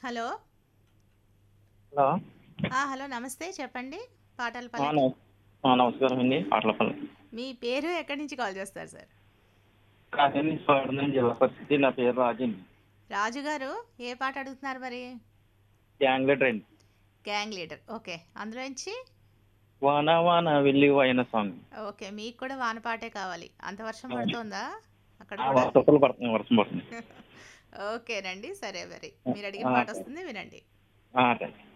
Hello hello ఆ, hello నమస్తే చెప్పండి పాటల ఆ, పల్లకి నమ- ఆ, నమస్కారం అండి పాటలపల్లి మీ పేరు ఎక్కడి నుంచి కాల్ చేస్తారు సార్ కాకినాడ నుంచి పాడుతున్నాను జిల్లా పరిస్థితి నా పేరు రాజండి రాజు గారు ఏ పాట అడుగుతున్నారు మరి గ్యాంగ్ లీడర్ అండి గ్యాంగ్ లీడర్ ఓకే అందులో నుంచి వాన వాన వెళ్ళి వాయన సాంగ్ ఓకే మీకు కూడా వాన పాటే కావాలి అంత వర్షం అవును. పడుతోందా అక్కడ ఆ, కూడా వర్షాలు పడుతుంది వర్షం పడుతుంది ఓకేనండి సరే మరి మీరు అడిగిన ఆ, పాట సరే. వస్తుంది వినండి ఆ, థాంక్స్.